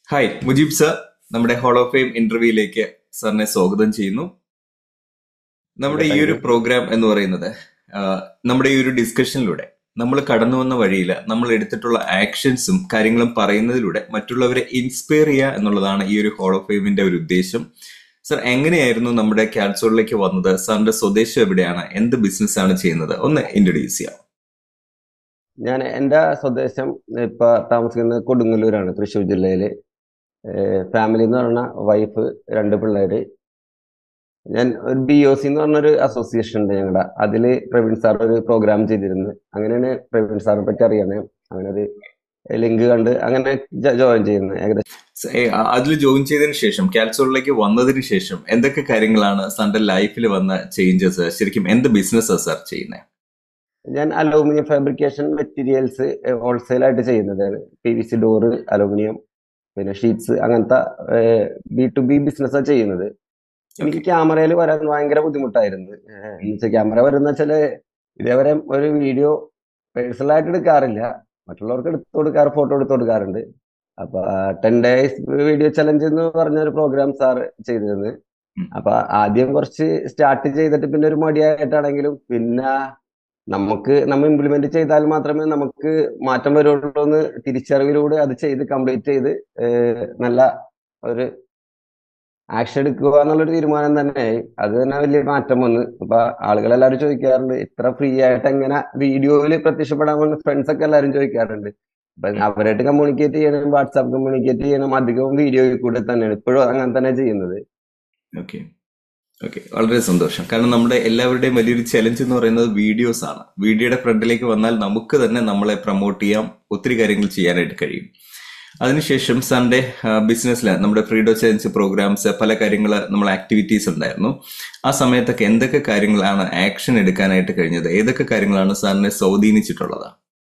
Hi Mujeeb sir നമ്മുടെ hall of fame ഇന്റർവ്യൂയിലേക്ക് സാറിനെ സ്വാഗതം ചെയ്യുന്നു നമ്മുടെ ഈ ഒരു പ്രോഗ്രാം എന്ന് പറയുന്നത് ആ, നമ്മുടെ ഈ ഒരു ഡിസ്കഷനിലൂടെ നമ്മൾ കടന്നു വന്ന വഴിയിൽ നമ്മൾ എടുത്തിട്ടുള്ള ആക്ഷൻസും കാര്യങ്ങളും പറയുന്നതിലൂടെ മറ്റുള്ളവരെ ഇൻസ്പയർ ചെയ്യുക എന്നുള്ളതാണ് ഈ ഒരു ഹോൾ ഓഫ് ഫെയിമിന്റെ ഒരു ഉദ്ദേശം സർ എങ്ങനെയായിരുന്നു നമ്മുടെ ക്യാൻസോളിലേക്ക് വന്നത് സാറിന്റെ സ്വദേശം എവിടെയാണ് എന്ത് ബിസിനസ് ആണ് ചെയ്യുന്നത് ഒന്ന് ഇൻട്രൊഡ്യൂസ് ചെയ്യാം ഞാൻ എൻ്റെ സ്വദേശം ഇപ്പൊ താമസിക്കുന്നത് കൊടുങ്ങല്ലൂരാണ് തൃശ്ശൂർ ജില്ലയില് ഫാമിലി എന്ന് പറഞ്ഞ വൈഫ് രണ്ട് പിള്ളേര് ഞാൻ ഒരു ബി ഒ സി എന്ന് പറഞ്ഞൊരു അസോസിയേഷൻ ഉണ്ട് ഞങ്ങളുടെ അതില് പ്രവീൺ സാർ ഒരു പ്രോഗ്രാം ചെയ്തിരുന്നു അങ്ങനെയാണ് പ്രവീൺ സാറിനെ പറ്റി അറിയാനേ അങ്ങനെ ഒരു ലിങ്ക് കണ്ട് അങ്ങനെ ജോയിൻ ചെയ്യുന്നത് ഏകദേശം അതിൽ ജോയിൻ ചെയ്തതിന് ശേഷം കാൽസോളിലേക്ക് വന്നതിന് ശേഷം എന്തൊക്കെ കാര്യങ്ങളാണ് സാറിന്റെ ലൈഫിൽ വന്ന ചേഞ്ചസ് ശരിക്കും എന്ത് ബിസിനസ്സാണ് സാർ ചെയ്യുന്നത് ഞാൻ അലൂമിനിയം ഫാബ്രിക്കേഷൻ മെറ്റീരിയൽസ് ഹോൾസെയിൽ ആയിട്ട് ചെയ്യുന്നതാണ് P V C door aluminium പിന്നെ ഷീറ്റ്സ് അങ്ങനത്തെ ബി ടു ബി ബിസിനസ്സാണ് ചെയ്യുന്നത് എനിക്ക് ക്യാമറയിൽ വരാൻ ഭയങ്കര ബുദ്ധിമുട്ടായിരുന്നു എന്നുവെച്ചാൽ ക്യാമറ വരുന്ന വെച്ചാല് ഇതേവരെ ഒരു വീഡിയോ പേഴ്സണൽ ആയിട്ട് എടുക്കാറില്ല മറ്റുള്ളവർക്ക് എടുത്തു കൊടുക്കാറ് ഫോട്ടോ എടുത്തു കൊടുക്കാറുണ്ട് അപ്പൊ ടെൻ ഡേയ്സ് വീഡിയോ ചലഞ്ച് എന്ന് പറഞ്ഞ ഒരു പ്രോഗ്രാം സാർ ചെയ്തിരുന്നത് ഉം. അപ്പൊ ആദ്യം കുറച്ച് സ്റ്റാർട്ട് ചെയ്തിട്ട് പിന്നെ ഒരു മടിയായിട്ടാണെങ്കിലും പിന്നെ നമുക്ക് നമ്മൾ ഇംപ്ലിമെന്റ് ചെയ്താൽ മാത്രമേ നമുക്ക് മാറ്റം വരുള്ളൂ എന്ന് തിരിച്ചറിവിലൂടെ അത് ചെയ്ത് കംപ്ലീറ്റ് ചെയ്ത് ഏഹ് നല്ല ഒരു ആക്ഷൻ എടുക്കുക എന്നുള്ളൊരു തീരുമാനം തന്നെയായി അത് തന്നെ വലിയ മാറ്റം വന്ന് അപ്പൊ ആളുകളെല്ലാവരും ചോദിക്കാറുണ്ട് ഇത്ര ഫ്രീ ആയിട്ട് എങ്ങനെ വീഡിയോയിൽ പ്രത്യക്ഷപ്പെടാൻ വന്ന ഫ്രണ്ട്സ് ഒക്കെ എല്ലാവരും ചോദിക്കാറുണ്ട് അപ്പൊ അവരായിട്ട് കമ്മ്യൂണിക്കേറ്റ് ചെയ്യണം വാട്സാപ്പ് കമ്മ്യൂണിക്കേറ്റ് ചെയ്യണം അധികവും വീഡിയോയിൽ കൂടെ തന്നെയാണ് ഇപ്പോഴും അങ്ങനെ തന്നെ ചെയ്യുന്നത് ഓക്കെ ഓക്കെ വളരെ സന്തോഷം കാരണം നമ്മുടെ എല്ലാവരുടെയും വലിയൊരു ചലഞ്ച് എന്ന് പറയുന്നത് വീഡിയോസ് ആണ് വീഡിയോയുടെ ഫ്രണ്ടിലേക്ക് വന്നാൽ നമുക്ക് തന്നെ നമ്മളെ പ്രൊമോട്ട് ചെയ്യാം ഒത്തിരി കാര്യങ്ങൾ ചെയ്യാനായിട്ട് കഴിയും അതിനുശേഷം സൺഡേ ബിസിനസ്സിൽ നമ്മുടെ ഫ്രീഡോ ചലഞ്ച് പ്രോഗ്രാംസ് പല കാര്യങ്ങൾ നമ്മൾ ആക്ടിവിറ്റീസ് ഉണ്ടായിരുന്നു ആ സമയത്തൊക്കെ എന്തൊക്കെ കാര്യങ്ങളാണ് ആക്ഷൻ എടുക്കാനായിട്ട് കഴിഞ്ഞത് ഏതൊക്കെ കാര്യങ്ങളാണ് സാറിനെ സ്വാധീനിച്ചിട്ടുള്ളത്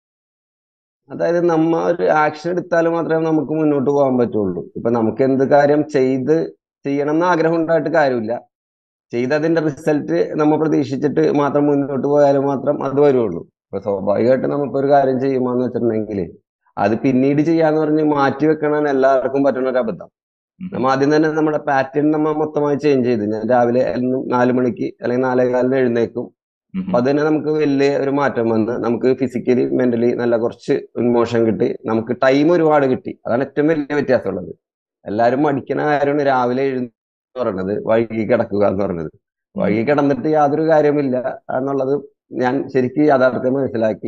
അതായത് നമ്മ ഒരു ആക്ഷൻ എടുത്താൽ മാത്രമേ നമുക്ക് മുന്നോട്ട് പോകാൻ പറ്റുള്ളൂ ഇപ്പൊ നമുക്ക് എന്ത് കാര്യം ചെയ്ത് ചെയ്യണം എന്ന് ആഗ്രഹം ഉണ്ടായിട്ട് കാര്യമില്ല ചെയ്ത് അതിന്റെ റിസൾട്ട് നമ്മൾ പ്രതീക്ഷിച്ചിട്ട് മാത്രം മുന്നോട്ട് പോയാൽ മാത്രം അത് വരുള്ളൂ ഇപ്പൊ സ്വാഭാവികമായിട്ട് നമ്മളിപ്പോ ഒരു കാര്യം ചെയ്യുമ്പോന്ന് വെച്ചിട്ടുണ്ടെങ്കിൽ അത് പിന്നീട് ചെയ്യാന്ന് പറഞ്ഞ് മാറ്റി വെക്കണം എല്ലാവർക്കും പറ്റുന്ന ഒരു അബദ്ധം നമ്മ ആദ്യം തന്നെ നമ്മുടെ പാറ്റേൺ നമ്മ മൊത്തമായി ചേഞ്ച് ചെയ്ത് ഞാൻ രാവിലെ എന്നും നാല് മണിക്ക് അല്ലെങ്കിൽ നാലേ കാലിന് എഴുന്നേക്കും അപ്പൊ അത് തന്നെ നമുക്ക് വലിയ ഒരു മാറ്റം വന്ന് നമുക്ക് ഫിസിക്കലി മെന്റലി നല്ല കുറച്ച് ഉന്മോഷം കിട്ടി നമുക്ക് ടൈം ഒരുപാട് കിട്ടി അതാണ് ഏറ്റവും വലിയ വ്യത്യാസമുള്ളത് എല്ലാവരും മടിക്കണ കാര്യമാണ് രാവിലെ എഴുന്ന പറയണത് വൈകി കിടക്കുക എന്ന് പറഞ്ഞത് വൈകി കിടന്നിട്ട് യാതൊരു കാര്യമില്ല എന്നുള്ളത് ഞാൻ ശരിക്കും യാഥാർത്ഥ്യം മനസ്സിലാക്കി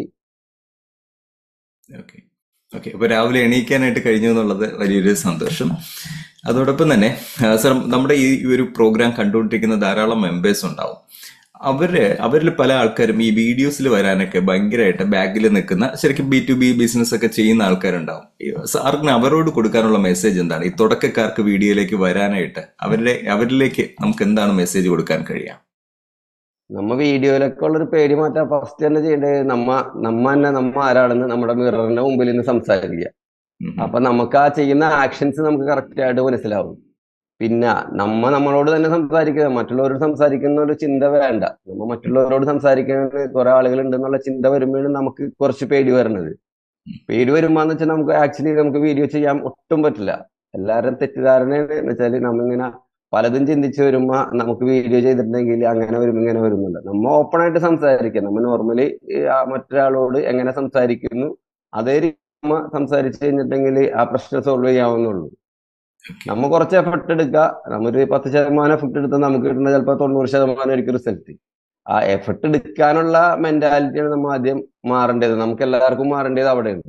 ഓക്കെ ഓക്കെ അപ്പൊ രാവിലെ എണീക്കാനായിട്ട് കഴിഞ്ഞു എന്നുള്ളത് വലിയൊരു സന്തോഷം അതോടൊപ്പം തന്നെ സർ നമ്മുടെ ഈ ഒരു പ്രോഗ്രാം കണ്ടുകൊണ്ടിരിക്കുന്ന ധാരാളം മെമ്പേഴ്സ് ഉണ്ടാവും അവര് അവരിൽ പല ആൾക്കാരും ഈ വീഡിയോസിൽ വരാനൊക്കെ ഭയങ്കരമായിട്ട് ബാഗിൽ നിൽക്കുന്ന ശരിക്കും ബി ടു ബി ബിസിനസ് ഒക്കെ ചെയ്യുന്ന ആൾക്കാരുണ്ടാവും ഈ സാറിന് അവരോട് കൊടുക്കാനുള്ള മെസ്സേജ് എന്താണ് ഈ തുടക്കക്കാർക്ക് വീഡിയോയിലേക്ക് വരാനായിട്ട് അവരുടെ അവരിലേക്ക് നമുക്ക് എന്താണ് മെസ്സേജ് കൊടുക്കാൻ കഴിയുക നമ്മ വീഡിയോയിലൊക്കെ ഉള്ളൊരു പേടി മാറ്റാൻ ഫസ്റ്റ് തന്നെ ചെയ്യേണ്ടത് നമ്മ നമ്മ തന്നെ നമ്മ ആരാണെന്ന് നമ്മുടെ മിററിന്റെ മുമ്പിൽ നിന്ന് സംസാരിക്കുക ഉം. അപ്പൊ നമുക്ക് ആ ചെയ്യുന്ന ആക്ഷൻസ് നമുക്ക് കറക്റ്റ് ആയിട്ട് മനസ്സിലാവും പിന്നെ നമ്മ നമ്മളോട് തന്നെ സംസാരിക്കുക മറ്റുള്ളവരോട് സംസാരിക്കുന്ന ഒരു ചിന്ത വേണ്ട നമ്മ മറ്റുള്ളവരോട് സംസാരിക്കുന്ന കുറെ ആളുകൾ ഉണ്ടെന്നുള്ള ചിന്ത വരുമ്പോഴാണ് നമുക്ക് കുറച്ച് പേടി വരുന്നത് പേടി വരുമ്പോന്ന് വെച്ചാൽ നമുക്ക് ആക്ച്വലി നമുക്ക് വീഡിയോ ചെയ്യാൻ ഒട്ടും പറ്റില്ല എല്ലാവരും തെറ്റിദ്ധാരണയാണ് എന്ന് വെച്ചാൽ നമ്മിങ്ങനെ പലതും ചിന്തിച്ച് വരുമ്പോ നമുക്ക് വീഡിയോ ചെയ്തിട്ടുണ്ടെങ്കിൽ അങ്ങനെ വരും ഇങ്ങനെ വരുന്നുണ്ട് നമ്മ ഓപ്പൺ ആയിട്ട് സംസാരിക്കുക നമ്മ നോർമലി മറ്റൊരാളോട് എങ്ങനെ സംസാരിക്കുന്നു അതേ രീതി നമ്മ സംസാരിച്ചു കഴിഞ്ഞിട്ടെങ്കിൽ ആ പ്രശ്നം സോൾവ് ചെയ്യാവുന്നുള്ളൂ നമ്മ കുറച്ച് എഫർട്ട് എടുക്കുക നമ്മൊരു പത്ത് ശതമാനം എഫർട്ട് എടുത്താൽ നമുക്ക് കിട്ടുന്ന ചിലപ്പോൾ തൊണ്ണൂറ് ശതമാനം ആയിരിക്കും റിസൾട്ട് ആ എഫർട്ട് എടുക്കാനുള്ള മെന്റാലിറ്റിയാണ് നമ്മൾ ആദ്യം മാറേണ്ടത് നമുക്ക് എല്ലാവർക്കും മാറേണ്ടത് അവിടെയുണ്ട്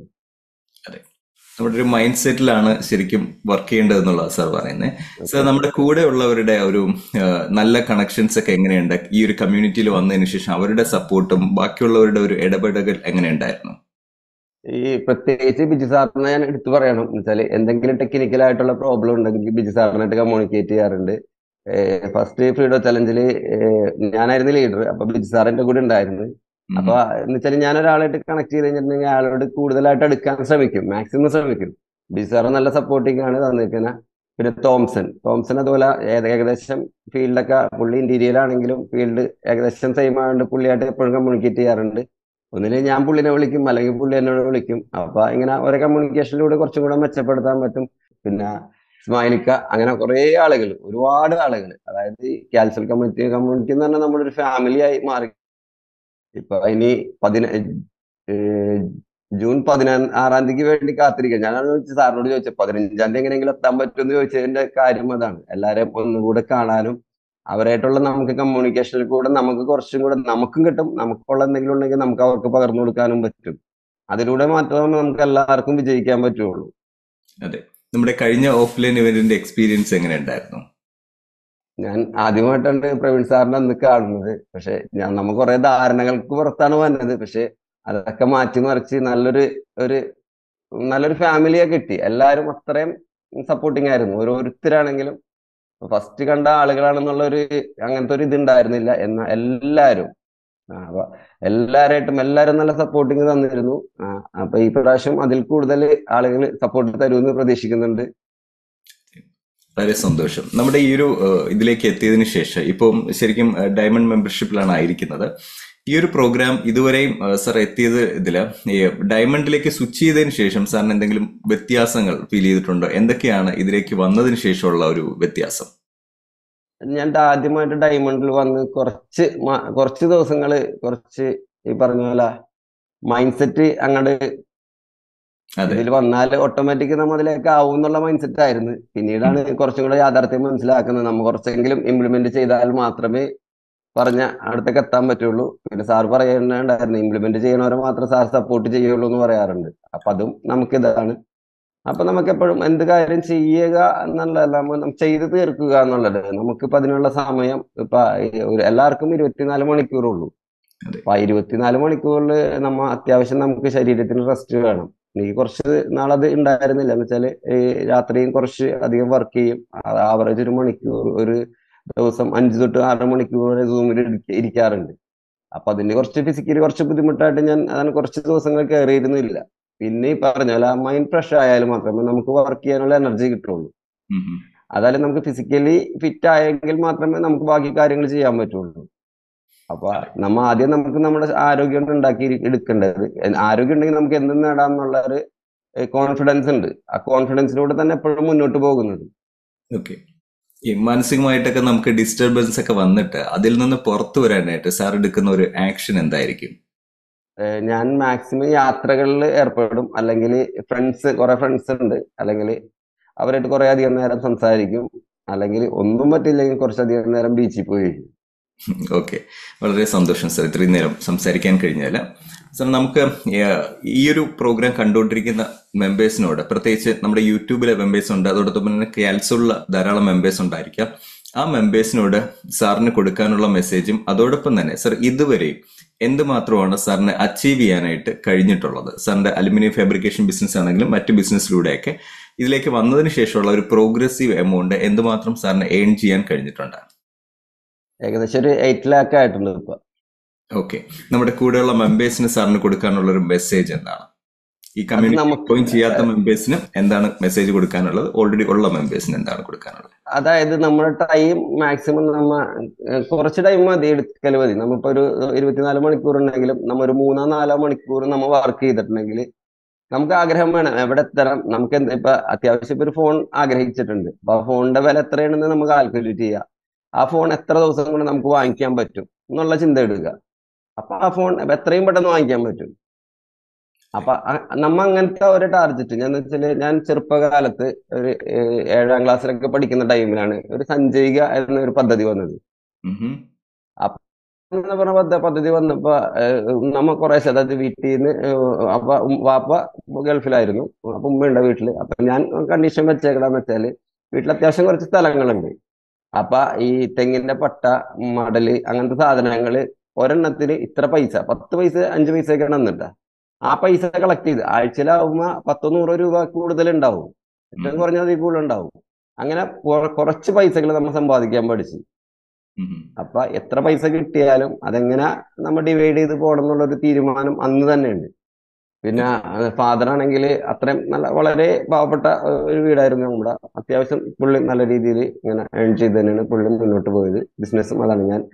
നമ്മുടെ ഒരു മൈൻഡ് സെറ്റിലാണ് ശരിക്കും വർക്ക് ചെയ്യേണ്ടത് എന്നുള്ളത് സാർ പറയുന്നത് സാർ നമ്മുടെ കൂടെ ഉള്ളവരുടെ ഒരു ആ, നല്ല കണക്ഷൻസ് ഒക്കെ എങ്ങനെയുണ്ട് ഈ ഒരു കമ്മ്യൂണിറ്റിയിൽ വന്നതിന് ശേഷം അവരുടെ സപ്പോർട്ടും ബാക്കിയുള്ളവരുടെ ഒരു ഇടപെടൽ എങ്ങനെയുണ്ടായിരുന്നു ഈ പ്രത്യേകിച്ച് ബിജു സാറിനെ ഞാൻ എടുത്തു പറയണം എന്ന് വെച്ചാൽ എന്തെങ്കിലും ടെക്നിക്കൽ ആയിട്ടുള്ള പ്രോബ്ലം ഉണ്ടെങ്കിൽ ബിജു സാറിനായിട്ട് കമ്മ്യൂണിക്കേറ്റ് ചെയ്യാറുണ്ട് ഫസ്റ്റ് ഫ്രീഡോ ചലഞ്ചിൽ ഞാനായിരുന്നു ലീഡർ അപ്പൊ ബിജു സാർ എന്റെ കൂടെ ഉണ്ടായിരുന്നു ഉം. അപ്പൊ എന്ന് വെച്ചാൽ ഞാൻ ഒരാളായിട്ട് കണക്ട് ചെയ്ത് കഴിഞ്ഞിട്ടുണ്ടെങ്കിൽ അയാളോട് കൂടുതലായിട്ട് എടുക്കാൻ ശ്രമിക്കും മാക്സിമം ശ്രമിക്കും ബിജു സാർ നല്ല സപ്പോർട്ടിംഗ് ആണ് തന്നിരിക്കുന്നത് പിന്നെ തോംസൺ തോംസൺ അതുപോലെ ഏക- ഏകദേശം ഫീൽഡൊക്കെ പുള്ളി ഇന്റീരിയർ ആണെങ്കിലും ഫീൽഡ് ഏകദേശം സെയിം ആയതുകൊണ്ട് പുള്ളിയായിട്ട് എപ്പോഴും കമ്മ്യൂണിക്കേറ്റ് ചെയ്യാറുണ്ട് ഒന്നില് ഞാൻ പുള്ളിനെ വിളിക്കും അല്ലെങ്കിൽ പുള്ളി എന്നോട് വിളിക്കും അപ്പൊ ഇങ്ങനെ ഓരോ കമ്മ്യൂണിക്കേഷനിലൂടെ കുറച്ചും കൂടെ മെച്ചപ്പെടുത്താൻ പറ്റും പിന്നെ ഇസ്മായിലിക്ക അങ്ങനെ കുറെ ആളുകൾ ഒരുപാട് ആളുകൾ അതായത് ഈ ക്യാൻസർ കമ്മ്യൂണിറ്റി കമ്മ്യൂണിറ്റി എന്ന് പറഞ്ഞാൽ നമ്മുടെ ഒരു ഫാമിലി ആയി മാറി ഇപ്പൊ ഇനി പതിന ഏഹ് ജൂൺ പതിനാറാം തീയതിക്ക് വേണ്ടി കാത്തിരിക്കുക ഞാനാണ് ചോദിച്ചത് സാറിനോട് ചോദിച്ചത് പതിനഞ്ചാം തീയതി എങ്ങനെയെങ്കിലും എത്താൻ പറ്റുമെന്ന് ചോദിച്ചതിന്റെ കാര്യം അതാണ് എല്ലാവരെയും ഒന്നുകൂടെ കാണാനും അവരായിട്ടുള്ള നമുക്ക് കമ്മ്യൂണിക്കേഷനിൽ കൂടെ നമുക്ക് കുറച്ചും കൂടെ നമുക്കും കിട്ടും നമുക്കുള്ള എന്തെങ്കിലും ഉണ്ടെങ്കിൽ നമുക്ക് അവർക്ക് പകർന്നു കൊടുക്കാനും പറ്റും അതിലൂടെ മാത്രമേ നമുക്ക് എല്ലാവർക്കും വിജയിക്കാൻ പറ്റുള്ളൂ അതെ നമ്മുടെ കഴിഞ്ഞ ഓഫ്ലൈൻ ഇവന്റിന്റെ എക്സ്പീരിയൻസ് എങ്ങനെ ഉണ്ടായിരുന്നു ഞാൻ ആദ്യമായിട്ടാണ് പ്രവീൺ സാറിനെ അന്ന് കാണുന്നത് പക്ഷെ ഞാൻ നമ്മ കുറെ ധാരണകൾക്ക് പുറത്താണ് വന്നത് പക്ഷെ അതൊക്കെ മാറ്റിമറിച്ച് നല്ലൊരു ഒരു നല്ലൊരു ഫാമിലിയെ കിട്ടി എല്ലാവരും അത്രയും സപ്പോർട്ടിങ് ആയിരുന്നു ഓരോരുത്തരാണെങ്കിലും ഫസ്റ്റ് കണ്ട ആളുകളാണെന്നുള്ള ഒരു അങ്ങനത്തെ ഒരു ഇത് ഉണ്ടായിരുന്നില്ല എന്നാ എല്ലാവരും ആ, അപ്പൊ എല്ലാരായിട്ടും എല്ലാരും നല്ല സപ്പോർട്ടിങ് തന്നിരുന്നു ആ, അപ്പൊ ഈ പ്രാവശ്യം അതിൽ കൂടുതൽ ആളുകൾ സപ്പോർട്ട് തരുമെന്ന് പ്രതീക്ഷിക്കുന്നുണ്ട് വളരെ സന്തോഷം നമ്മുടെ ഈ ഒരു ഏഹ്, ഇതിലേക്ക് എത്തിയതിനു ശേഷം ഇപ്പം ശരിക്കും ഏഹ്, ഡയമണ്ട് മെമ്പർഷിപ്പിലാണ് ആയിരിക്കുന്നത് ഈ ഒരു പ്രോഗ്രാം ഇതുവരെയും ഏഹ്, സാർ എത്തിയത് ഇതില് ഈ ഡയമണ്ടിലേക്ക് സ്വിച്ച് ചെയ്തതിന് ശേഷം സാറിന് എന്തെങ്കിലും വ്യത്യാസങ്ങൾ ഫീൽ ചെയ്തിട്ടുണ്ടോ എന്തൊക്കെയാണ് ഇതിലേക്ക് വന്നതിന് ശേഷമുള്ള ഒരു വ്യത്യാസം ഞാൻ ആദ്യമായിട്ട് ഡയമണ്ടിൽ വന്ന് കുറച്ച് മ- കുറച്ച് ദിവസങ്ങള് കുറച്ച് ഈ പറഞ്ഞ പോലെ മൈൻഡ് സെറ്റ് അങ്ങോട്ട് അതെ ഇതിൽ വന്നാൽ ഓട്ടോമാറ്റിക് നമ്മ അതിലേക്ക് ആവും എന്നുള്ള മൈൻഡ് സെറ്റ് ആയിരുന്നു പിന്നീടാണ് കുറച്ചും കൂടെ യാഥാർത്ഥ്യം മനസ്സിലാക്കുന്നത് നമ്മൾ കുറച്ചെങ്കിലും ഇംപ്ലിമെന്റ് ചെയ്താൽ മാത്രമേ പറഞ്ഞ അടുത്തേക്ക് എത്താൻ പറ്റുള്ളൂ പിന്നെ സാർ പറയുന്നുണ്ടായിരുന്നു ഇംപ്ലിമെന്റ് ചെയ്യണവരെ മാത്രം സാർ സപ്പോർട്ട് ചെയ്യുള്ളൂ എന്ന് പറയാറുണ്ട് അപ്പൊ അതും നമുക്കിതാണ് അപ്പൊ നമുക്ക് എപ്പോഴും എന്ത് കാര്യം ചെയ്യുക എന്നുള്ളതല്ല നമ്മൾ നം- ചെയ്ത് തീർക്കുക എന്നുള്ളത് നമുക്കിപ്പോ അതിനുള്ള സമയം ഇപ്പൊ ഈ ഒരു എല്ലാവർക്കും ഇരുപത്തിനാല് മണിക്കൂറുള്ളൂ അതെ. അപ്പൊ ആ ഇരുപത്തിനാല് മണിക്കൂറിൽ നമ്മ അത്യാവശ്യം നമുക്ക് ശരീരത്തിന് റെസ്റ്റ് വേണം എനിക്ക് കുറച്ച് നാളത് ഉണ്ടായിരുന്നില്ല എന്ന് വെച്ചാല് ഈ രാത്രിയും കുറച്ച് അധികം വർക്ക് ചെയ്യും ആവറേജ് ഒരു മണിക്കൂർ ഒരു ദിവസം അഞ്ച് തൊട്ട് ആറ് മണിക്കൂർ വരെ സൂമിൽ ഇരിക്കാറുണ്ട് അപ്പൊ അതിന് കുറച്ച് ഫിസിക്കലി കുറച്ച് ബുദ്ധിമുട്ടായിട്ട് ഞാൻ അതാണ് കുറച്ച് ദിവസങ്ങൾ കയറിയിരുന്നില്ല പിന്നെ ഈ പറഞ്ഞ പോലെ മൈൻഡ് ഫ്രഷ് ആയാലും മാത്രമേ നമുക്ക് വർക്ക് ചെയ്യാനുള്ള എനർജി കിട്ടുള്ളൂ ഉം ഉം. അതായത് നമുക്ക് ഫിസിക്കലി ഫിറ്റ് ആയെങ്കിൽ മാത്രമേ നമുക്ക് ബാക്കി കാര്യങ്ങൾ ചെയ്യാൻ പറ്റുള്ളൂ അപ്പൊ നമ്മ ആദ്യം നമുക്ക് നമ്മുടെ ആരോഗ്യം ഉണ്ടാക്കി ഇരി- എടുക്കേണ്ടത് എ- ആരോഗ്യം ഉണ്ടെങ്കിൽ നമുക്ക് എന്തും നേടാം എന്നുള്ള ഒരു കോൺഫിഡൻസ് ഉണ്ട് ആ കോൺഫിഡൻസിലൂടെ തന്നെ എപ്പോഴും മുന്നോട്ട് പോകുന്നത് ഓക്കെ ഈ മാനസികമായിട്ടൊക്കെ നമുക്ക് ഡിസ്റ്റർബൻസ് ഒക്കെ വന്നിട്ട് അതിൽ നിന്ന് പുറത്തു വരാനായിട്ട് സാർ എടുക്കുന്ന ഒരു ആക്ഷൻ എന്തായിരിക്കും ഏഹ് ഞാൻ മാക്സിമം യാത്രകളിൽ ഏർപ്പെടും അല്ലെങ്കിൽ ഫ്രണ്ട്സ് കുറെ ഫ്രണ്ട്സ് ഉണ്ട് അല്ലെങ്കിൽ അവരായിട്ട് കുറെ അധികം നേരം സംസാരിക്കും അല്ലെങ്കിൽ ഒന്നും പറ്റില്ലെങ്കിൽ കുറച്ചധികം നേരം ബീച്ചിൽ പോയി ഇരിക്കും. ഓക്കെ വളരെ സന്തോഷം സാർ ഇത്രയും നേരം സംസാരിക്കാൻ കഴിഞ്ഞാൽ സാർ നമുക്ക് ഏഹ്, ഈ ഒരു പ്രോഗ്രാം കണ്ടുകൊണ്ടിരിക്കുന്ന മെമ്പേഴ്സിനോട് പ്രത്യേകിച്ച് നമ്മുടെ യൂട്യൂബിലെ മെമ്പേഴ്സ് ഉണ്ട് അതോടൊപ്പം തന്നെ ക്യാൽസുള്ള ധാരാളം മെമ്പേഴ്സ് ഉണ്ടായിരിക്കാം ആ മെമ്പേഴ്സിനോട് സാറിന് കൊടുക്കാനുള്ള മെസ്സേജും അതോടൊപ്പം തന്നെ സാർ ഇതുവരെ എന്തുമാത്രമാണ് സാറിന് അച്ചീവ് ചെയ്യാനായിട്ട് കഴിഞ്ഞിട്ടുള്ളത് സാറിന്റെ അലുമിനിയം ഫാബ്രിക്കേഷൻ ബിസിനസ് ആണെങ്കിലും മറ്റ് ബിസിനസ്സിലൂടെയൊക്കെ ഇതിലേക്ക് വന്നതിന് ശേഷമുള്ള ഒരു പ്രോഗ്രസീവ് എമൗണ്ട് എന്തുമാത്രം സാറിന് ഏൺ ചെയ്യാൻ കഴിഞ്ഞിട്ടുണ്ട് ഏകദേശം ഒരു എയ്റ്റ് ലാക്ക് ആയിട്ടുണ്ട് ഇപ്പൊ ഓക്കെ നമ്മുടെ കൂടെയുള്ള മെമ്പേഴ്സിന് സാറിന് കൊടുക്കാനുള്ള ഒരു മെസ്സേജ് എന്താണ് ഈ കമ്മ്യൂണിറ്റി നമുക്ക് ജോയിൻ ചെയ്യാത്ത മെമ്പേഴ്സിന് എന്താണ് മെസ്സേജ് കൊടുക്കാനുള്ളത് ഓൾറെഡി ഉള്ള മെമ്പേഴ്സിന് എന്താണ് കൊടുക്കാനുള്ളത് അതായത് നമ്മുടെ ടൈം മാക്സിമം നമ്മ ഏഹ് കുറച്ച് ടൈം മതി എടുക്കൽ മതി നമ്മളിപ്പോ ഒരു ഇരുപത്തിനാല് മണിക്കൂർ ഉണ്ടെങ്കിലും നമ്മ ഒരു മൂന്നോ നാലോ മണിക്കൂർ നമ്മ വർക്ക് ചെയ്തിട്ടുണ്ടെങ്കിൽ നമുക്ക് ആഗ്രഹം വേണം എവിടെ എത്തണം നമുക്ക് എന്ത് ഇപ്പൊ അത്യാവശ്യം ഇപ്പൊ ഒരു ഫോൺ ആഗ്രഹിച്ചിട്ടുണ്ട് അപ്പൊ ആ ഫോണിന്റെ വില എത്രയാണെന്ന് നമുക്ക് കാൽക്കുലേറ്റ് ചെയ്യാം ആ ഫോൺ എത്ര ദിവസം കൊണ്ട് നമുക്ക് വാങ്ങിക്കാൻ പറ്റും എന്നുള്ള ചിന്ത എടുക്കുക അപ്പൊ ആ ഫോൺ എത്രയും പെട്ടെന്ന് വാങ്ങിക്കാൻ പറ്റും അപ്പൊ അ- നമ്മ അങ്ങനത്തെ ഒരു ടാർഗറ്റ് ഞാൻ വെച്ചാല് ഞാൻ ചെറുപ്പകാലത്ത് ഒരു ഏഹ്, ഏഴാം ക്ലാസ്സിലൊക്കെ പഠിക്കുന്ന ടൈമിലാണ് ഒരു സഞ്ചയിക എന്ന ഒരു പദ്ധതി വന്നത് ഉം എന്ന് പറഞ്ഞ പദ്ധ- പദ്ധതി വന്നപ്പോ ഏഹ്, നമ്മ കുറേശ്ശെ അതായത് വീട്ടിൽ നിന്ന് അപ്പൊ ഉം- വാപ്പ ഗൾഫിലായിരുന്നു അപ്പൊ ഉമ്മയുണ്ട് വീട്ടില് അപ്പൊ ഞാൻ കണ്ടീഷൻ വെച്ചേക്കടാന്ന് വെച്ചാല് വീട്ടിൽ അത്യാവശ്യം കുറച്ച് സ്ഥലങ്ങളുണ്ട് അപ്പൊ ഈ തെങ്ങിന്റെ പട്ട മടല് അങ്ങനത്തെ സാധനങ്ങള് ഒരെണ്ണത്തിന് ഇത്ര പൈസ പത്ത് പൈസ അഞ്ച് പൈസയൊക്കെയാണ് തന്നിട്ടാ ആ പൈസ കളക്ട് ചെയ്ത് ആഴ്ചയിലാവുമ്പോ പത്തോ നൂറോ രൂപ കൂടുതൽ ഉണ്ടാവും ഏറ്റവും ഉം. കുറഞ്ഞ അതിൽ കൂടുതൽ ഉണ്ടാവും അങ്ങനെ കൊ- കുറച്ച് പൈസകൾ നമ്മൾ സമ്പാദിക്കാൻ പഠിച്ചു ഉം അപ്പൊ എത്ര പൈസ കിട്ടിയാലും അതെങ്ങനെ നമ്മൾ ഡിവൈഡ് ചെയ്ത് പോകണം എന്നുള്ളൊരു തീരുമാനം അന്ന് തന്നെ ഉണ്ട് പിന്നെ ഫാദർ ആണെങ്കിൽ അത്രയും നല്ല വളരെ പാവപ്പെട്ട ഏഹ്, ഒരു വീടായിരുന്നു നമ്മുടെ അത്യാവശ്യം പുള്ളി നല്ല രീതിയിൽ ഇങ്ങനെ ഏൺ ചെയ്ത് തന്നെയാണ് പുള്ളി മുന്നോട്ട് പോയത് ബിസിനസ്സും അതാണ് ഞാൻ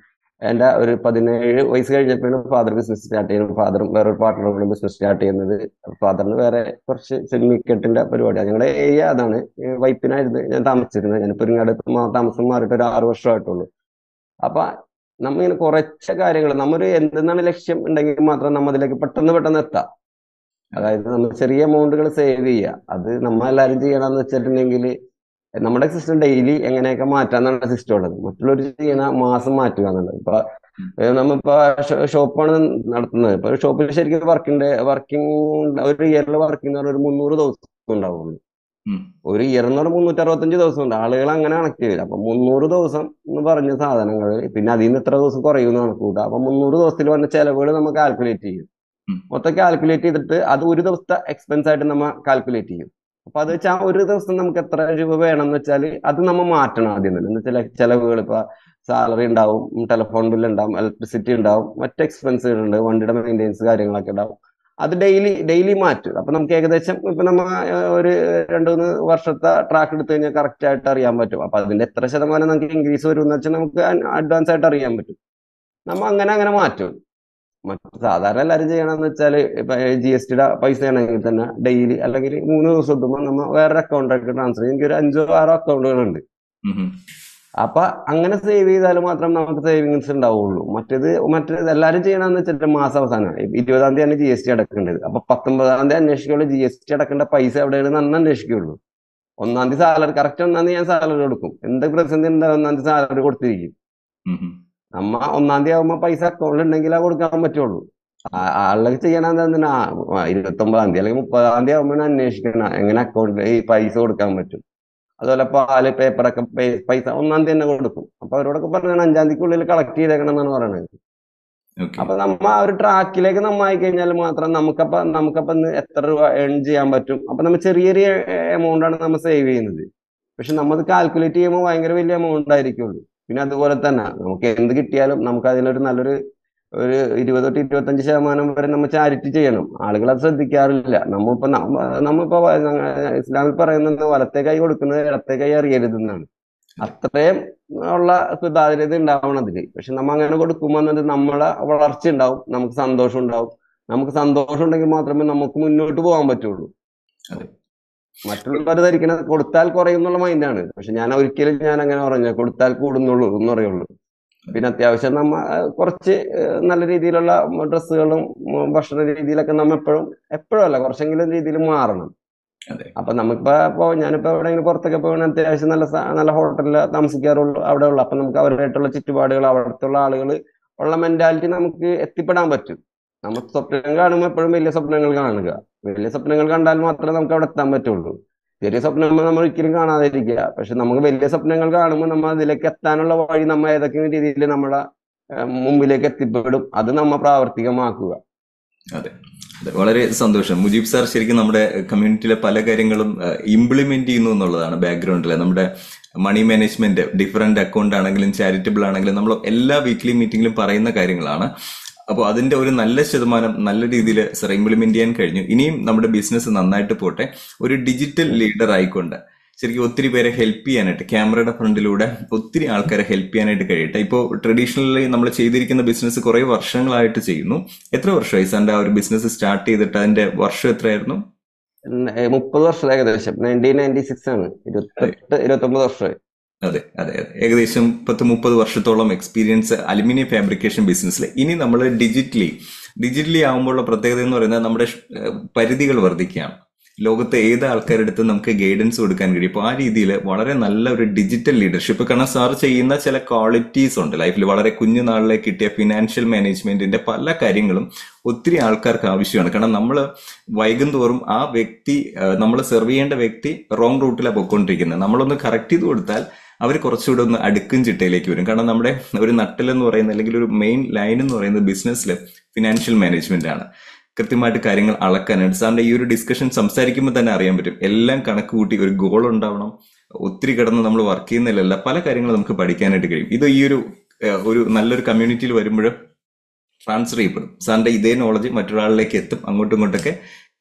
എൻ്റെ ഒരു പതിനേഴ് വയസ്സ് കഴിഞ്ഞപ്പോഴാണ് ഫാദർ ബിസിനസ് സ്റ്റാർട്ട് ചെയ്യുന്നത് ഫാദറും വേറൊരു പാർട്ട്ണറും ബിസിനസ് സ്റ്റാർട്ട് ചെയ്യുന്നത് ഫാദറിന് വേറെ കുറച്ച് സിനിമിക്കറ്റിന്റെ പരിപാടിയാണ് ഞങ്ങളുടെ ഏരിയ അതാണ് ഈ വൈപ്പിനായിരുന്നു ഞാൻ താമസിച്ചിരുന്നത് ഞാനിപ്പോൾ ഇങ്ങോട്ട് താമസം മാറിയിട്ട് ഒരു ആറ് വർഷമായിട്ടുള്ളൂ അപ്പൊ നമ്മ ഇങ്ങനെ കുറച്ച് കാര്യങ്ങൾ നമ്മൊരു എന്തെന്നാണ് ലക്ഷ്യം ഉണ്ടെങ്കിൽ മാത്രം നമ്മ അതിലേക്ക് പെട്ടെന്ന് പെട്ടെന്ന് എത്താം അതായത് നമ്മൾ ചെറിയ എമൗണ്ടുകൾ സേവ് ചെയ്യുക അത് നമ്മ എല്ലാവരും ചെയ്യണമെന്ന് വെച്ചിട്ടുണ്ടെങ്കിൽ നമ്മുടെ സിസ്റ്റം ഡെയിലി എങ്ങനെയൊക്കെ മാറ്റാന്നാണ് സിസ്റ്റം ഉള്ളത് മറ്റുള്ളവർ ചെയ്യണ മാസം മാറ്റുക എന്നുള്ളത് ഇപ്പൊ ഏഹ് നമ്മളിപ്പോ ഷോപ്പാണ് നടത്തുന്നത് ഇപ്പൊ ഷോപ്പിൽ ശരിക്കും വർക്കിന്റെ വർക്കിംഗ് ഒരു ഇയറിൽ വർക്കിംഗ് ഒരു മുന്നൂറ് ദിവസം ഉണ്ടാവുള്ളൂ ഉം. ഒരു ഇയർ എന്ന് പറഞ്ഞാൽ മുന്നൂറ്റി അറുപത്തഞ്ച് ദിവസം ഉണ്ട് ആളുകൾ അങ്ങനെ കണക്ട് ചെയ്യില്ല അപ്പൊ മുന്നൂറ് ദിവസം എന്ന് പറഞ്ഞ സാധനങ്ങൾ പിന്നെ അതിൽ നിന്ന് ഇത്ര ദിവസം കുറയുമെന്ന് കണക്ക് കൂട്ടുക അപ്പൊ മുന്നൂറ് ദിവസത്തിൽ വന്ന ചെലവുകൾ നമ്മൾ കാൽക്കുലേറ്റ് ചെയ്യും ഉം. മൊത്തം കാൽക്കുലേറ്റ് ചെയ്തിട്ട് അത് ഒരു ദിവസത്തെ എക്സ്പെൻസ് ആയിട്ട് നമ്മൾ കാൽക്കുലേറ്റ് ചെയ്യും അപ്പൊ അത് വെച്ചാൽ ഒരു ദിവസം നമുക്ക് എത്ര രൂപ വേണം എന്ന് വെച്ചാൽ അത് നമ്മൾ മാറ്റണം ആദ്യം തന്നെ എന്ന് വെച്ചാൽ ചെലവുകൾ ഇപ്പൊ സാലറി ഉണ്ടാവും ടെലിഫോൺ ബില്ല് ഉണ്ടാവും ഇലക്ട്രിസിറ്റി ഉണ്ടാവും മറ്റ് എക്സ്പെൻസുകൾ ഉണ്ട് വണ്ടിയുടെ മെയിൻ്റെനൻസ് കാര്യങ്ങളൊക്കെ ഉണ്ടാവും അത് ഡെയിലി ഡെയിലി മാറ്റും അപ്പൊ നമുക്ക് ഏകദേശം ഇപ്പൊ നമ്മ ഏഹ്, ഒരു രണ്ടു മൂന്ന് വർഷത്തെ ട്രാക്ക് എടുത്തു കഴിഞ്ഞാൽ കറക്റ്റ് ആയിട്ട് അറിയാൻ പറ്റും അപ്പൊ അതിന്റെ എത്ര ശതമാനം നമുക്ക് ഇൻക്രീസ് വരും എന്ന് വെച്ചാൽ നമുക്ക് അഡ്വാൻസ് ആയിട്ട് അറിയാൻ പറ്റും നമ്മ അങ്ങനെ അങ്ങനെ മാറ്റും മറ്റു സാധാരണ എല്ലാവരും ചെയ്യണമെന്ന് വെച്ചാൽ ഇപ്പൊ ജി എസ് ടിയുടെ പൈസ ആണെങ്കിൽ തന്നെ ഡെയിലി അല്ലെങ്കിൽ മൂന്ന് ദിവസം എത്തുമ്പോൾ നമ്മ വേറൊരു അക്കൗണ്ടിലേക്ക് ട്രാൻസ്ഫർ ചെയ്യും എനിക്ക് ഒരു അഞ്ചോ ആറോ അക്കൗണ്ടുകളുണ്ട് ഉം ഉം. അപ്പൊ അങ്ങനെ സേവ് ചെയ്താൽ മാത്രം നമുക്ക് സേവിങ്സ് ഉണ്ടാവുള്ളൂ മറ്റേത് മറ്റേത് എല്ലാവരും ചെയ്യണമെന്ന് വെച്ചിട്ട് മാസം അവസാനമാണ് ഇരുപതാം തീയതി ജി എസ് ടി അടക്കേണ്ടത് അപ്പൊ പത്തൊമ്പതാം തീയതി അന്വേഷിക്കുള്ളൂ ജി എസ് ടി അടക്കേണ്ട പൈസ എവിടെയാണ് അന്ന് അന്വേഷിക്കുള്ളൂ ഒന്നാം തീയതി സാലറി കറക്റ്റ് ഒന്നാം തീയതി ഞാൻ സാലറി കൊടുക്കും എന്ത് പ്രതിസന്ധി ഉണ്ടാവും ഒന്നാം തീയതി സാലറി കൊടുത്തിരിക്കും ഉം ഉം. നമ്മ ഒന്നാം തീയതി ആകുമ്പോ പൈസ അക്കൗണ്ടിൽ ഉണ്ടെങ്കിലേ കൊടുക്കാൻ പറ്റുള്ളൂ ആ- ആളുകൾ ചെയ്യണത് എന്തിനാ ഇരുപത്തൊമ്പതാം തീയതി അല്ലെങ്കിൽ മുപ്പതാം തീയതി ആകുമ്പോൾ അന്വേഷിക്കണം എങ്ങനെ അക്കൗണ്ടിൽ ഈ പൈസ കൊടുക്കാൻ പറ്റും അതുപോലെ പാല് പേപ്പറൊക്കെ പൈ- പൈസ ഒന്നാം തീയതി തന്നെ കൊടുക്കും അപ്പൊ അവരോടൊക്കെ പറഞ്ഞാണ് അഞ്ചാം തീയതിക്കുള്ളിൽ കളക്ട് ചെയ്തേക്കണം എന്നാണ് പറയുന്നത് ഓക്കെ അപ്പൊ നമ്മ ആ ഒരു ട്രാക്കിലേക്ക് നമ്മ ആയി കഴിഞ്ഞാൽ മാത്രം നമുക്കപ്പ നമുക്കപ്പ ഇന്ന് എത്ര രൂപ ഏൺ ചെയ്യാൻ പറ്റും അപ്പൊ നമ്മൾ ചെറിയ ചെറിയ എമൗണ്ട് ആണ് നമ്മൾ സേവ് ചെയ്യുന്നത് പക്ഷെ നമ്മത് കാൽക്കുലേറ്റ് ചെയ്യുമ്പോൾ ഭയങ്കര വലിയ എമൗണ്ട് ആയിരിക്കുള്ളൂ പിന്നെ അതുപോലെ തന്നെ നമുക്ക് എന്ത് കിട്ടിയാലും നമുക്ക് അതിലൊരു നല്ലൊരു ഒരു ഇരുപത് തൊട്ട് ഇരുപത്തഞ്ച് ശതമാനം വരെ നമ്മൾ ചാരിറ്റി ചെയ്യണം ആളുകൾ അത് ശ്രദ്ധിക്കാറില്ല നമ്മളിപ്പോ നമ്മ- നമ്മളിപ്പോ വ- ഞങ്ങ- ഇസ്ലാമിൽ പറയുന്നത് വലത്തെ കൈ കൊടുക്കുന്നത് ഇടത്തെ കൈ അറിയരുതെന്നാണ് അത്രയും ഉള്ള സുതാര്യത ഉണ്ടാവണം അതില് പക്ഷെ നമ്മ അങ്ങനെ കൊടുക്കുമ്പോൾ എന്നത് നമ്മളെ വളർച്ച ഉണ്ടാവും നമുക്ക് സന്തോഷം ഉണ്ടാവും നമുക്ക് സന്തോഷം ഉണ്ടെങ്കിൽ മാത്രമേ നമുക്ക് മുന്നോട്ട് പോകാൻ പറ്റുള്ളൂ അതെ. മറ്റുള്ളവർ ധരിക്കണത് കൊടുത്താൽ കുറയും എന്നുള്ള മൈൻഡാണ് പക്ഷെ ഞാൻ ഒരിക്കലും ഞാൻ അങ്ങനെ പറഞ്ഞു കൊടുത്താൽ കൂടുന്നുള്ളൂ എന്ന് പറയുള്ളൂ പിന്നെ അത്യാവശ്യം നമ്മ ഏഹ്, കുറച്ച് ഏഹ്, നല്ല രീതിയിലുള്ള ഡ്രസ്സുകളും ഭക്ഷണ രീതിയിലൊക്കെ നമ്മ എപ്പോഴും എപ്പോഴും അല്ല കുറച്ചെങ്കിലും രീതിയിൽ മാറണം അതെ അപ്പൊ നമുക്കിപ്പോ ഇപ്പോ ഞാനിപ്പോ എവിടെയെങ്കിലും പുറത്തൊക്കെ പോകണ അത്യാവശ്യം നല്ല സ- നല്ല ഹോട്ടലിൽ താമസിക്കാറുള്ളൂ അവിടെ ഉള്ളു അപ്പൊ നമുക്ക് അവരുമായിട്ടുള്ള ചുറ്റുപാടുകൾ അവിടുത്തെ ഉള്ള ആളുകൾ ഉള്ള മെന്റാലിറ്റി നമുക്ക് എത്തിപ്പെടാൻ പറ്റും നമ്മൾ സ്വപ്നം കാണുമ്പോൾ എപ്പോഴും വലിയ സ്വപ്നങ്ങൾ കാണുക വലിയ സ്വപ്നങ്ങൾ കണ്ടാൽ മാത്രമേ നമുക്ക് അവിടെ എത്താൻ പറ്റുള്ളൂ ചെറിയ സ്വപ്നം നമ്മൾ ഒരിക്കലും കാണാതിരിക്കുക പക്ഷെ നമുക്ക് വലിയ സ്വപ്നങ്ങൾ കാണുമ്പോൾ നമ്മൾ അതിലേക്ക് എത്താനുള്ള വഴി നമ്മൾ ഏതൊക്കെ രീതിയിൽ നമ്മളെ ഏഹ്, മുമ്പിലേക്ക് എത്തിപ്പെടും അത് നമ്മൾ പ്രാവർത്തികമാക്കുക അതെ അതെ വളരെ സന്തോഷം മുജീബ് സാർ ശരിക്കും നമ്മുടെ കമ്മ്യൂണിറ്റിയിലെ പല കാര്യങ്ങളും ഇംപ്ലിമെന്റ് ചെയ്യുന്നു എന്നുള്ളതാണ് ബാക്ക്ഗ്രൗണ്ടിൽ നമ്മുടെ മണി മാനേജ്മെന്റ് ഡിഫറെന്റ് അക്കൗണ്ട് ആണെങ്കിലും ചാരിറ്റബിൾ ആണെങ്കിലും നമ്മൾ എല്ലാ വീക്ക്ലി മീറ്റിംഗിലും പറയുന്ന കാര്യങ്ങളാണ് അപ്പോൾ അതിന്റെ ഒരു നല്ല ശതമാനം നല്ല രീതിയിൽ സർ ഇംപ്ലിമെന്റ് ചെയ്യാൻ കഴിഞ്ഞു ഇനിയും നമ്മുടെ ബിസിനസ് നന്നായിട്ട് പോട്ടെ ഒരു ഡിജിറ്റൽ ലീഡർ ആയിക്കൊണ്ട് ശരിക്കും ഒത്തിരി പേരെ ഹെൽപ്പ് ചെയ്യാനായിട്ട് ക്യാമറയുടെ ഫ്രണ്ടിലൂടെ ഒത്തിരി ആൾക്കാരെ ഹെൽപ്പ് ചെയ്യാനായിട്ട് കഴിയട്ടെ ഇപ്പോൾ ട്രഡീഷണലി നമ്മൾ ചെയ്തിരിക്കുന്ന ബിസിനസ് കുറെ വർഷങ്ങളായിട്ട് ചെയ്യുന്നു എത്ര വർഷമായി സാറിന്റെ ആ ഒരു ബിസിനസ് സ്റ്റാർട്ട് ചെയ്തിട്ട് അതിന്റെ വർഷം എത്രയായിരുന്നു ഏഹ്, മുപ്പത് വർഷം ഏകദേശം നയൻറ്റീൻ നയൻറ്റി സിക്സ് ആണ് ഇരുപത്തെട്ട് ഇരുപത്തൊമ്പത് വർഷമായി അതെ അതെ അതെ ഏകദേശം പത്ത് മുപ്പത് വർഷത്തോളം എക്സ്പീരിയൻസ് അലുമിനിയം ഫാബ്രിക്കേഷൻ ബിസിനസ്സിൽ ഇനി നമ്മൾ ഡിജിറ്റലി ഡിജിറ്റലി ആകുമ്പോഴുള്ള പ്രത്യേകത എന്ന് പറയുന്നത് നമ്മുടെ ഏഹ്, പരിധികൾ വർദ്ധിക്കുകയാണ് ലോകത്തെ ഏത് ആൾക്കാരുടെ അടുത്ത് നമുക്ക് ഗൈഡൻസ് കൊടുക്കാൻ കഴിയും അപ്പോൾ ആ രീതിയിൽ വളരെ നല്ല ഒരു ഡിജിറ്റൽ ലീഡർഷിപ്പ് കാരണം സാർ ചെയ്യുന്ന ചില ക്വാളിറ്റീസ് ഉണ്ട് ലൈഫിൽ വളരെ കുഞ്ഞുനാളിലെ കിട്ടിയ ഫിനാൻഷ്യൽ മാനേജ്മെന്റിന്റെ പല കാര്യങ്ങളും ഒത്തിരി ആൾക്കാർക്ക് ആവശ്യമാണ് കാരണം നമ്മൾ വൈകും തോറും ആ വ്യക്തി നമ്മൾ സെർവ് ചെയ്യേണ്ട വ്യക്തി റോങ് റൂട്ടിലാണ് പൊയ്ക്കൊണ്ടിരിക്കുന്നത് നമ്മളൊന്ന് കറക്റ്റ് ചെയ്ത് കൊടുത്താൽ അവർ കുറച്ചുകൂടെ ഒന്ന് അടുക്കും ചിട്ടയിലേക്ക് വരും കാരണം നമ്മുടെ ഒരു നട്ടൽ എന്ന് പറയുന്നത് അല്ലെങ്കിൽ ഒരു മെയിൻ ലൈൻ എന്ന് പറയുന്നത് ബിസിനസ്സിൽ ഫിനാൻഷ്യൽ മാനേജ്മെന്റ് ആണ് കൃത്യമായിട്ട് കാര്യങ്ങൾ അളക്കാനായിട്ട് സാറിന്റെ ഈ ഒരു ഡിസ്കഷൻ സംസാരിക്കുമ്പോൾ തന്നെ അറിയാൻ പറ്റും എല്ലാം കണക്ക് കൂട്ടി ഒരു ഗോൾ ഉണ്ടാവണം ഒത്തിരി കിടന്ന് നമ്മൾ വർക്ക് ചെയ്യുന്നില്ലല്ല പല കാര്യങ്ങളും നമുക്ക് പഠിക്കാനായിട്ട് കഴിയും ഇത് ഈ ഒരു ഏഹ്, ഒരു നല്ലൊരു കമ്മ്യൂണിറ്റിയിൽ വരുമ്പോൾ ട്രാൻസ്ഫർ ചെയ്യപ്പെടും സാറിന്റെ ഇതേ നോളജ് മറ്റൊരാളിലേക്ക് എത്തും അങ്ങോട്ടും ഇങ്ങോട്ടൊക്കെ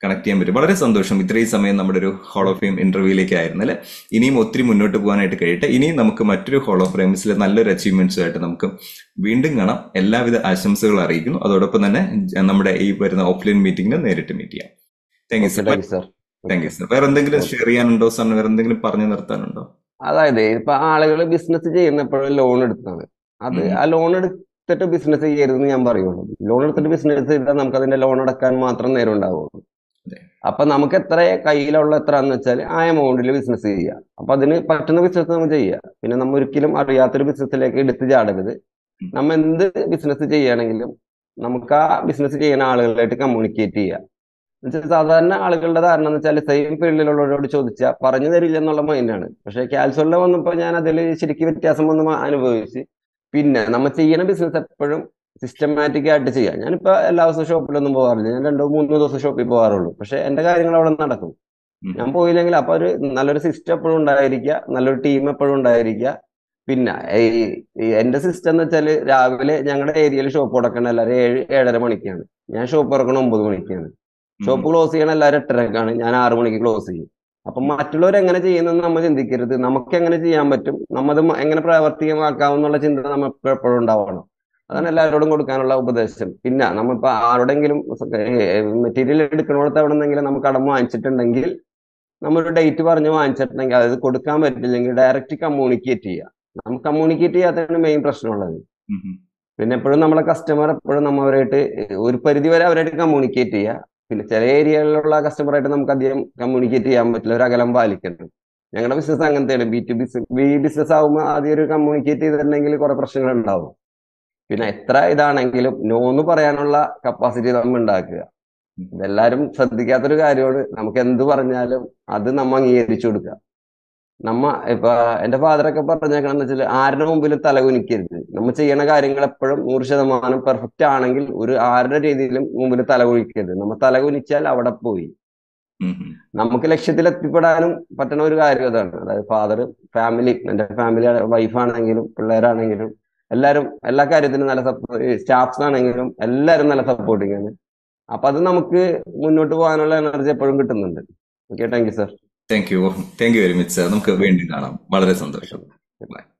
കണക്ട് ചെയ്യാൻ പറ്റും വളരെ സന്തോഷം ഇത്രയും സമയം നമ്മുടെ ഒരു ഹോൾ ഓഫ് ഫെയിം ഇന്റർവ്യൂയിലേക്ക് ആയിരുന്നു അല്ലെ ഇനിയും ഒത്തിരി മുന്നോട്ട് പോകാനായിട്ട് കഴിയട്ടെ ഇനിയും നമുക്ക് മറ്റൊരു ഹോൾ ഓഫ് ഫെയിംസിലെ നല്ലൊരു അച്ചീവ്മെന്റ്സും ആയിട്ട് നമുക്ക് വീണ്ടും കാണാം എല്ലാവിധ ആശംസകൾ അറിയിക്കുന്നു അതോടൊപ്പം തന്നെ ജ- നമ്മുടെ ഈ വരുന്ന ഓഫ്ലൈൻ മീറ്റിംഗിന് നേരിട്ട് മീറ്റ് ചെയ്യാം thank you okay sir thank you sir thank you sir വേറെ എന്തെങ്കിലും ഷെയർ ചെയ്യാനുണ്ടോ സാറിന് വേറെ എന്തെങ്കിലും പറഞ്ഞു നിർത്താനുണ്ടോ അതായത് ഇപ്പൊ ആളുകൾ ബിസിനസ് ചെയ്യുന്നപ്പോഴും ലോൺ എടുത്താണ് അത് ഉം. ആ ലോൺ എടുത്തിട്ട് ബിസിനസ് ചെയ്യരുതെന്ന് ഞാൻ പറയുള്ളൂ ലോൺ എടുത്തിട്ട് ബിസിനസ് ചെയ്താൽ നമുക്ക് അതിന്റെ ലോൺ അടക്കാൻ മാത്രം നേരം ഉണ്ടാവുള്ളൂ അതെ. അപ്പൊ നമുക്ക് എത്ര കയ്യിലുള്ള എത്ര എന്ന് വെച്ചാൽ ആ എമൗണ്ടിൽ ബിസിനസ് ചെയ്യുക അപ്പൊ അതിന് പറ്റുന്ന ബിസിനസ് നമുക്ക് ചെയ്യുക പിന്നെ നമ്മൾ ഒരിക്കലും അറിയാത്തൊരു ബിസിനസ്സിലേക്ക് എടുത്ത് ചാടരുത് ഉം. നമ്മ എന്ത് ബിസിനസ് ചെയ്യുകയാണെങ്കിലും നമുക്ക് ആ ബിസിനസ് ചെയ്യുന്ന ആളുകളായിട്ട് കമ്മ്യൂണിക്കേറ്റ് ചെയ്യുക എന്നുവെച്ചാൽ സാധാരണ ആളുകളുടെ ധാരണ എന്ന് വെച്ചാൽ സെയിം ഫീൽഡിലുള്ളവരോട് ചോദിച്ചാൽ പറഞ്ഞു തരില്ല എന്നുള്ള മൈൻഡാണ് പക്ഷെ കാൽസോളിൽ വന്നപ്പോൾ ഞാൻ അതിൽ ശരിക്കും വ്യത്യാസം വന്ന് മ- അനുഭവിച്ച് പിന്നെ നമ്മൾ ചെയ്യുന്ന ബിസിനസ് എപ്പോഴും സിസ്റ്റമാറ്റിക് ആയിട്ട് ചെയ്യാം ഞാനിപ്പോ എല്ലാ ദിവസവും ഷോപ്പിലൊന്നും പോകാറില്ല ഞാൻ രണ്ടോ മൂന്നോ ദിവസം ഷോപ്പിൽ പോകാറുള്ളൂ പക്ഷെ എന്റെ കാര്യങ്ങൾ അവിടെ നടക്കും ഉം. ഞാൻ പോയില്ലെങ്കിൽ അപ്പൊ ഒരു നല്ലൊരു സിസ്റ്റം എപ്പോഴും ഉണ്ടായിരിക്കുക നല്ലൊരു ടീം എപ്പോഴും ഉണ്ടായിരിക്കുക പിന്നെ ഈ ഈ എന്റെ സിസ്റ്റം എന്ന് വെച്ചാല് രാവിലെ ഞങ്ങളുടെ ഏരിയയിൽ ഷോപ്പ് തുറക്കണ എല്ലാവരും ഏഴ് ഏഴര മണിക്കാണ് ഞാൻ ഷോപ്പ് തുറക്കണ ഒമ്പത് മണിക്കാണ് ഷോപ്പ് ക്ലോസ് ചെയ്യണ എല്ലാവരും എട്ടരക്കാണ് ഞാൻ ആറു മണിക്ക് ക്ലോസ് ചെയ്യും അപ്പൊ മറ്റുള്ളവർ എങ്ങനെ ചെയ്യുന്നെന്ന് നമ്മൾ ചിന്തിക്കരുത് നമുക്ക് എങ്ങനെ ചെയ്യാൻ പറ്റും നമ്മത് മ- എങ്ങനെ പ്രാവർത്തികമാക്കാമെന്നുള്ള ചിന്ത നമുക്ക് എപ്പോഴും ഉണ്ടാവണം അതാണ് എല്ലാവരോടും കൊടുക്കാനുള്ള ഉപദേശം പിന്നെ നമ്മളിപ്പോ ആരോടെങ്കിലും മെറ്റീരിയൽ എടുക്കണോടത്ത് എവിടെ നിന്നെങ്കിലും നമുക്ക് കടം വാങ്ങിച്ചിട്ടുണ്ടെങ്കിൽ നമ്മളൊരു ഡേറ്റ് പറഞ്ഞ് വാങ്ങിച്ചിട്ടുണ്ടെങ്കിൽ അത് കൊടുക്കാൻ പറ്റില്ലെങ്കിൽ ഡയറക്റ്റ് കമ്മ്യൂണിക്കേറ്റ് ചെയ്യുക നമുക്ക് കമ്മ്യൂണിക്കേറ്റ് ചെയ്യാത്തതാണ് മെയിൻ പ്രശ്നമുള്ളത് ഉം ഉം. പിന്നെ എപ്പോഴും നമ്മളെ കസ്റ്റമർ എപ്പോഴും നമ്മവരായിട്ട് ഒരു പരിധി വരെ അവരായിട്ട് കമ്മ്യൂണിക്കേറ്റ് ചെയ്യുക പിന്നെ ചില ഏരിയകളിലുള്ള കസ്റ്റമറായിട്ട് നമുക്ക് അധികം കമ്മ്യൂണിക്കേറ്റ് ചെയ്യാൻ പറ്റില്ല ഒരു അകലം പാലിക്കണം ഞങ്ങളുടെ ബിസിനസ് അങ്ങനത്തെയാണ് B to biz B business ആകുമ്പോൾ ആദ്യം ഒരു കമ്മ്യൂണിക്കേറ്റ് ചെയ്തിട്ടുണ്ടെങ്കിൽ കുറെ പ്രശ്നങ്ങൾ ഉണ്ടാവും പിന്നെ എത്ര ഇതാണെങ്കിലും നോ എന്ന് പറയാനുള്ള കപ്പാസിറ്റി നമ്മൾ ഉണ്ടാക്കുക ഇതെല്ലാരും ശ്രദ്ധിക്കാത്തൊരു കാര്യമാണ് നമുക്ക് എന്ത് പറഞ്ഞാലും അത് നമ്മ അംഗീകരിച്ചു കൊടുക്കുക നമ്മ ഇപ്പൊ എന്റെ ഫാദറൊക്കെ പറഞ്ഞേക്കണെന്ന് വെച്ചാൽ ആരുടെ മുമ്പിലും തല കുനിക്കരുത് നമ്മൾ ചെയ്യണ കാര്യങ്ങൾ എപ്പോഴും നൂറ് ശതമാനം പെർഫെക്റ്റ് ആണെങ്കിൽ ഒരു ആരുടെ രീതിയിലും മുമ്പിൽ തല കുനിക്കരുത് നമ്മ തല കുനിച്ചാൽ അവിടെ പോയി ഉം ഉം. നമുക്ക് ലക്ഷ്യത്തിൽ എത്തിപ്പെടാനും പറ്റുന്ന ഒരു കാര്യം അതാണ് അതായത് ഫാദർ ഫാമിലി എന്റെ ഫാമിലി വൈഫാണെങ്കിലും പിള്ളേരാണെങ്കിലും എല്ലാവരും എല്ലാ കാര്യത്തിലും നല്ല സപ്പോർട്ട് സ്റ്റാഫ്സ് ആണെങ്കിലും എല്ലാവരും നല്ല സപ്പോർട്ടിങ് ആണ് അപ്പൊ അത് നമുക്ക് മുന്നോട്ട് പോകാനുള്ള എനർജി എപ്പോഴും കിട്ടുന്നുണ്ട് okay thank you sir thank you thank you very much sir നമുക്ക് വീണ്ടും കാണാം വളരെ സന്തോഷം ബൈ